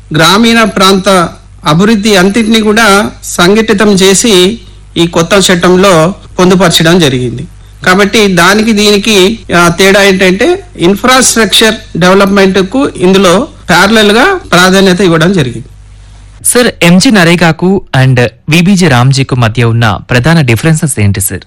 గ్రామీణ ప్రాంత అభివృద్ధి అంతటిని కూడా సంఘటితం చేసి ఈ కొత్త చట్టంలో పొందుపరచడం జరిగింది కాబట్టి దానికి దీనికి ఆ, తేడా ఏంటంటే ఇన్ఫ్రాస్ట్రక్చర్ డెవలప్మెంట్ కు ఇందులో ప్యారలల్ గా ప్రాధాన్యత ఇవ్వడం జరిగింది సార్ ఎంజీ నరేగాకు అండ్ విబీజీ రామ్జీకు మధ్య ఉన్న ప్రధాన డిఫరెన్సెస్ ఏంటి సార్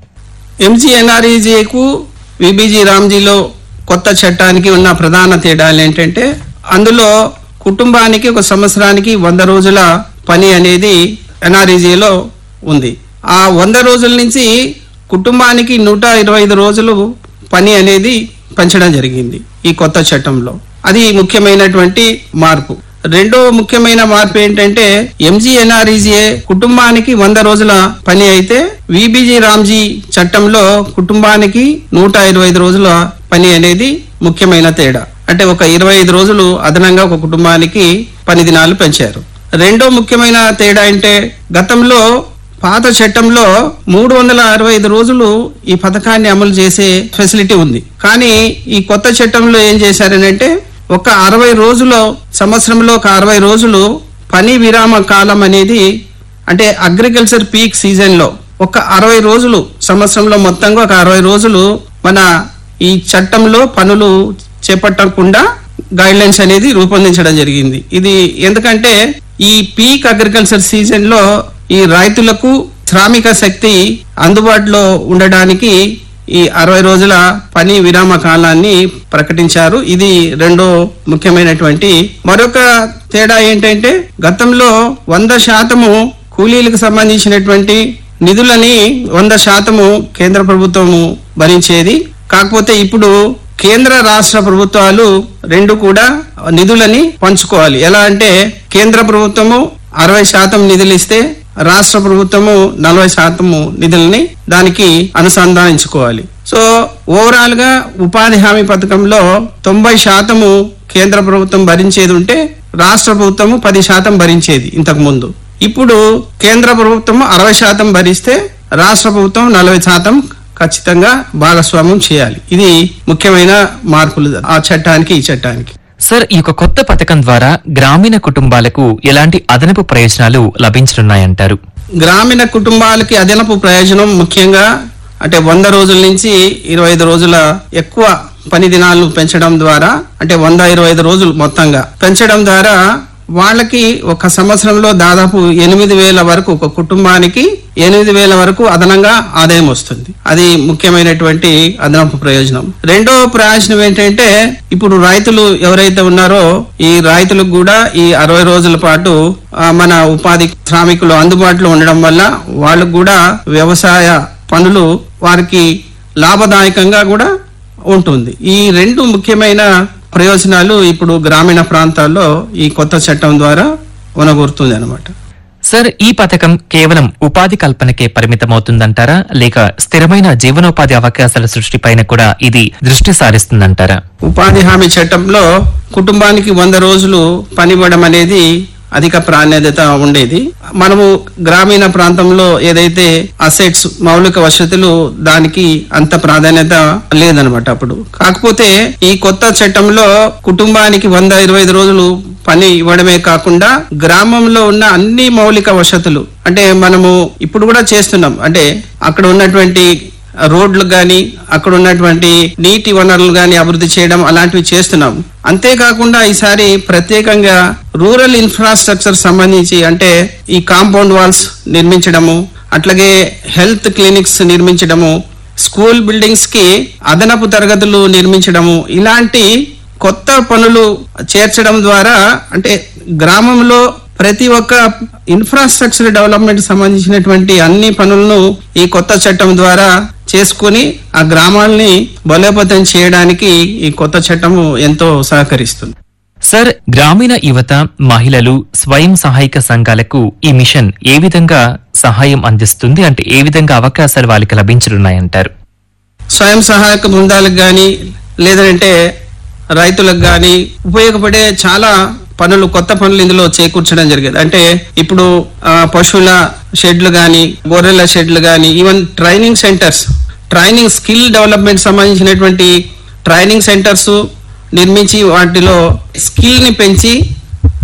ఎంజీఎన్ఆర్ఈజేకు విబీజీ రామ్జీలో కొత్త చట్టానికి ఉన్న ప్రధాన తేడాలు ఏంటంటే అందులో కుటుంబానికి ఒక సంవత్సరానికి వంద రోజుల పని అనేది ఎన్ఆర్ఈజీలో ఉంది ఆ వంద రోజుల నుంచి కుటుంబానికి నూట ఇరవై ఐదు రోజులు పని అనేది పెంచడం జరిగింది ఈ కొత్త చట్టంలో అది ముఖ్యమైనటువంటి మార్పు రెండో ముఖ్యమైన మార్పు ఏంటంటే ఎంజీఎన్ఆర్ఈజీఏ కుటుంబానికి వంద రోజుల పని అయితే విబిజి రామ్జీ చట్టంలో కుటుంబానికి నూట ఇరవై ఐదు రోజుల పని అనేది ముఖ్యమైన తేడా అంటే ఒక ఇరవై ఐదు రోజులు అదనంగా ఒక కుటుంబానికి పని దినాలు పెంచారు రెండో ముఖ్యమైన తేడా అంటే గతంలో పాత చట్టంలో మూడు వందల అరవై ఐదు రోజులు ఈ పథకాన్ని అమలు చేసే ఫెసిలిటీ ఉంది కానీ ఈ కొత్త చట్టంలో ఏం చేశారనంటే ఒక అరవై రోజులు సంవత్సరంలో ఒక అరవై రోజులు పని విరామ కాలం అనేది అంటే అగ్రికల్చర్ పీక్ సీజన్ లో ఒక అరవై రోజులు సంవత్సరంలో మొత్తంగా ఒక అరవై రోజులు మన ఈ చట్టంలో పనులు చేపట్టకుండా గైడ్ లైన్స్ అనేది రూపొందించడం జరిగింది ఇది ఎందుకంటే ఈ పీక్ అగ్రికల్చర్ సీజన్ లో ఈ రైతులకు శ్రామిక శక్తి అందుబాటులో ఉండడానికి ఈ అరవై రోజుల పని విరామ కాలాన్ని ప్రకటించారు ఇది రెండో ముఖ్యమైనటువంటి మరొక తేడా ఏంటంటే గతంలో వంద శాతము కూలీలకు సంబంధించినటువంటి నిధులని వంద శాతము కేంద్ర ప్రభుత్వము భరించేది కాకపోతే ఇప్పుడు కేంద్ర రాష్ట్ర ప్రభుత్వాలు రెండు కూడా నిధులని పంచుకోవాలి ఎలా అంటే కేంద్ర ప్రభుత్వము అరవై శాతం నిధులు ఇస్తే రాష్ట్ర ప్రభుత్వము నలభై శాతము నిధులని దానికి అనుసంధానించుకోవాలి సో ఓవరాల్ గా ఉపాధి హామీ పథకంలో తొంభై శాతము కేంద్ర ప్రభుత్వం భరించేది ఉంటే రాష్ట్ర ప్రభుత్వము పది శాతం భరించేది ఇంతకు ముందు ఇప్పుడు కేంద్ర ప్రభుత్వం అరవై శాతం భరిస్తే రాష్ట్ర ప్రభుత్వం నలభై శాతం ఖచ్చితంగా భాగస్వామ్యం చేయాలి ఇది ముఖ్యమైన మార్పులు ఆ చట్టానికి ఈ చట్టానికి సార్ ఈ యొక్క కొత్త పథకం ద్వారా గ్రామీణ కుటుంబాలకు ఎలాంటి అదనపు ప్రయోజనాలు లభించనున్నాయంటారు గ్రామీణ కుటుంబాలకి అదనపు ప్రయోజనం ముఖ్యంగా అంటే వంద రోజుల నుంచి ఇరవై ఐదు రోజుల ఎక్కువ పని దినాలను పెంచడం ద్వారా అంటే వంద ఇరవై ఐదు రోజులు మొత్తంగా పెంచడం ద్వారా వాళ్ళకి ఒక సంవత్సరంలో దాదాపు ఎనిమిది వేల వరకు ఒక కుటుంబానికి ఎనిమిది వేల వరకు అదనంగా ఆదాయం వస్తుంది అది ముఖ్యమైనటువంటి అదనపు ప్రయోజనం రెండో ప్రయోజనం ఏంటంటే ఇప్పుడు రైతులు ఎవరైతే ఉన్నారో ఈ రైతులకు కూడా ఈ అరవై రోజుల పాటు ఆ, మన ఉపాధి శ్రామికులు అందుబాటులో ఉండడం వల్ల వాళ్ళకు కూడా వ్యవసాయ పనులు వారికి లాభదాయకంగా కూడా ఉంటుంది ఈ రెండు ముఖ్యమైన ప్రయోజనాలు ఇప్పుడు గ్రామీణ ప్రాంతాల్లో ఈ కొత్త చట్టం ద్వారా ఉనగూరుతుంది అనమాట సార్ ఈ పథకం కేవలం ఉపాధి కల్పనకే పరిమితమవుతుందంటారా లేక స్థిరమైన జీవనోపాధి అవకాశాల సృష్టిపైన కూడా ఇది దృష్టి సారిస్తుందంటారా ఉపాధి హామీ చట్టంలో కుటుంబానికి వంద రోజులు పనివ్వడం అనేది అధిక ప్రాధాన్యత ఉండేది మనము గ్రామీణ ప్రాంతంలో ఏదైతే అసెట్స్ మౌలిక వసతులు దానికి అంత ప్రాధాన్యత లేదనమాట అప్పుడు కాకపోతే ఈ కొత్త చట్టంలో కుటుంబానికి వంద ఇరవై ఐదు రోజులు పని ఇవ్వడమే కాకుండా గ్రామంలో ఉన్న అన్ని మౌలిక వసతులు అంటే మనము ఇప్పుడు కూడా చేస్తున్నాం అంటే అక్కడ ఉన్నటువంటి రోడ్లు గాని అక్కడ ఉన్నటువంటి నీటి వనరులు గాని అభివృద్ధి చేయడం అలాంటివి చేస్తున్నాం అంతేకాకుండా ఈసారి ప్రత్యేకంగా రూరల్ ఇన్ఫ్రాస్ట్రక్చర్ సంబంధించి అంటే ఈ కాంపౌండ్ వాల్స్ నిర్మించడము అట్లాగే హెల్త్ క్లినిక్స్ నిర్మించడము స్కూల్ బిల్డింగ్స్ కి అదనపు తరగతులు నిర్మించడము ఇలాంటి కొత్త పనులు చేర్చడం ద్వారా అంటే గ్రామంలో ప్రతి ఒక్క ఇన్ఫ్రాస్ట్రక్చర్ డెవలప్మెంట్ సంబంధించినటువంటి అన్ని పనులను ఈ కొత్త చట్టం ద్వారా చేసుకుని ఆ గ్రామాల్ని బలోపేతం చేయడానికి ఈ కొత్త చట్టము ఎంతో సహకరిస్తుంది సార్ గ్రామీణ యువత మహిళలు స్వయం సహాయక సంఘాలకు ఈ మిషన్ ఏ విధంగా సహాయం అందిస్తుంది అంటే ఏ విధంగా అవకాశాలు వాళ్ళకి లభించనున్నాయంటారు స్వయం సహాయక బృందాలకు కానీ లేదంటే రైతులకు కానీ ఉపయోగపడే చాలా పనులు కొత్త పనులు ఇందులో చేకూర్చడం జరిగేది అంటే ఇప్పుడు ఆ, పశువుల షెడ్లు కానీ గొర్రెల షెడ్లు కానీ even training centres training skill development సంబంధించినటువంటి ట్రైనింగ్ సెంటర్స్ నిర్మించి వాటిలో స్కిల్ ని పెంచి